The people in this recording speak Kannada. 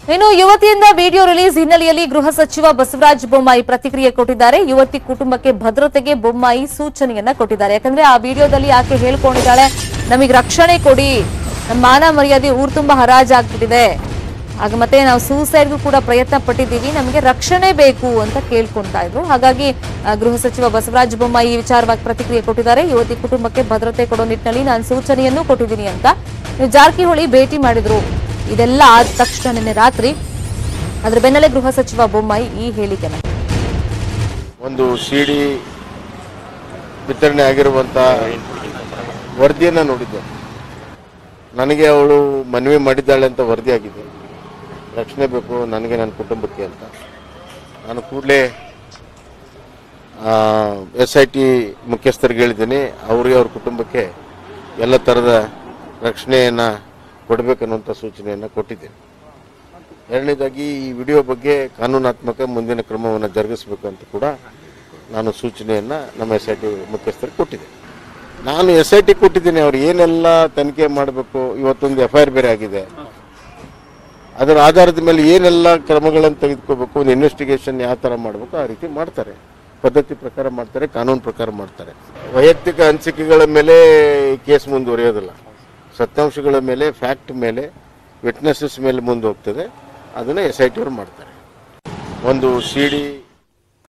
ಇನ್ನು ಯುವತಿಯಿಂದ ವಿಡಿಯೋ ರಿಲೀಸ್ ಹಿನ್ನೆಲೆಯಲ್ಲಿ ಗೃಹ ಸಚಿವ ಬಸವರಾಜ ಬೊಮ್ಮಾಯಿ ಪ್ರತಿಕ್ರಿಯೆ ಕೊಟ್ಟಿದ್ದಾರೆ ಯುವತಿ ಕುಟುಂಬಕ್ಕೆ ಭದ್ರತೆಗೆ ಬೊಮ್ಮಾಯಿ ಸೂಚನೆಯನ್ನ ಕೊಟ್ಟಿದ್ದಾರೆ ಯಾಕಂದ್ರೆ ಆ ವಿಡಿಯೋದಲ್ಲಿ ಆಕೆ ಹೇಳ್ಕೊಂಡಿದ್ದಾಳೆ ನಮಗೆ ರಕ್ಷಣೆ ಕೊಡಿ ನಮ್ಮ ಮಾನ ಮರ್ಯಾದೆ ಊರ್ ತುಂಬಾ ಹರಾಜಾಗ್ಬಿಟ್ಟಿದೆ ಆಗ ಮತ್ತೆ ನಾವು ಸೂಸೈಡ್ಗೂ ಕೂಡ ಪ್ರಯತ್ನ ಪಟ್ಟಿದ್ದೀವಿ ನಮಗೆ ರಕ್ಷಣೆ ಬೇಕು ಅಂತ ಕೇಳ್ಕೊಂತಾ ಇದ್ರು ಹಾಗಾಗಿ ಆ, ಗೃಹ ಸಚಿವ ಬಸವರಾಜ ಬೊಮ್ಮಾಯಿ ಈ ವಿಚಾರವಾಗಿ ಪ್ರತಿಕ್ರಿಯೆ ಕೊಟ್ಟಿದ್ದಾರೆ ಯುವತಿ ಕುಟುಂಬಕ್ಕೆ ಭದ್ರತೆ ಕೊಡೋ ನಿಟ್ಟಿನಲ್ಲಿ ನಾನು ಸೂಚನೆಯನ್ನು ಕೊಟ್ಟಿದ್ದೀನಿ ಅಂತ ಇನ್ನು ಜಾರಕಿಹೊಳಿ ಭೇಟಿ ಮಾಡಿದ್ರು ಇದೆಲ್ಲ ಆದ ತಕ್ಷಣ ನಿನ್ನೆ ರಾತ್ರಿ ಅದ್ರ ಬೆನ್ನಲ್ಲೇ ಗೃಹ ಸಚಿವ ಬೊಮ್ಮಾಯಿ ಈ ಹೇಳಿಕೆನ ಒಂದು ಸಿ ಡಿ ವಿತರಣೆ ಆಗಿರುವಂಥ ವರದಿಯನ್ನು ನೋಡಿದ್ದೆ ನನಗೆ ಅವಳು ಮನವಿ ಮಾಡಿದ್ದಾಳೆ ಅಂತ ವರದಿ ಆಗಿದೆ ರಕ್ಷಣೆ ಬೇಕು ನನಗೆ ನನ್ನ ಕುಟುಂಬಕ್ಕೆ ಅಂತ ನಾನು ಕೂಡಲೇ ಎಸ್ ಐ ಟಿ ಮುಖ್ಯಸ್ಥರಿಗೆ ಹೇಳಿದ್ದೀನಿ ಅವರಿಗೆ ಅವ್ರ ಕುಟುಂಬಕ್ಕೆ ಎಲ್ಲ ಥರದ ರಕ್ಷಣೆಯನ್ನು ಕೊಡಬೇಕನ್ನುವಂಥ ಸೂಚನೆಯನ್ನು ಕೊಟ್ಟಿದ್ದೇನೆ ಎರಡನೇದಾಗಿ ಈ ವಿಡಿಯೋ ಬಗ್ಗೆ ಕಾನೂನಾತ್ಮಕ ಮುಂದಿನ ಕ್ರಮವನ್ನು ಜರುಗಿಸಬೇಕು ಅಂತ ಕೂಡ ನಾನು ಸೂಚನೆಯನ್ನು ನಮ್ಮ ಎಸ್ ಐ ಟಿ ಮುಖ್ಯಸ್ಥರಿಗೆ ಕೊಟ್ಟಿದ್ದೆ ನಾನು ಎಸ್ ಐ ಟಿ ಕೊಟ್ಟಿದ್ದೀನಿ ಅವ್ರು ಏನೆಲ್ಲ ತನಿಖೆ ಮಾಡಬೇಕು ಇವತ್ತೊಂದು ಎಫ್ ಐ ಆರ್ ಬೇರೆ ಆಗಿದೆ ಅದರ ಆಧಾರದ ಮೇಲೆ ಏನೆಲ್ಲ ಕ್ರಮಗಳನ್ನು ತೆಗೆದುಕೋಬೇಕು ಒಂದು ಇನ್ವೆಸ್ಟಿಗೇಷನ್ ಯಾವ ಥರ ಮಾಡಬೇಕು ಆ ರೀತಿ ಮಾಡ್ತಾರೆ ಪದ್ಧತಿ ಪ್ರಕಾರ ಮಾಡ್ತಾರೆ ಕಾನೂನು ಪ್ರಕಾರ ಮಾಡ್ತಾರೆ ವೈಯಕ್ತಿಕ ಅನಿಸಿಕೆಗಳ ಮೇಲೆ ಈ ಕೇಸ್ ಮುಂದುವರಿಯೋದಿಲ್ಲ ಸತ್ಯಾಂಶಗಳ ಮೇಲೆ ಫ್ಯಾಕ್ಟ್ ಮೇಲೆ ವಿಟ್ನೆಸಸ್ ಮೇಲೆ ಮುಂದೆ ಹೋಗ್ತದೆ ಅದನ್ನು ಎಸ್ ಐ ಟಿ ಅವ್ರು ಮಾಡ್ತಾರೆ ಒಂದು ಸಿ ಡಿ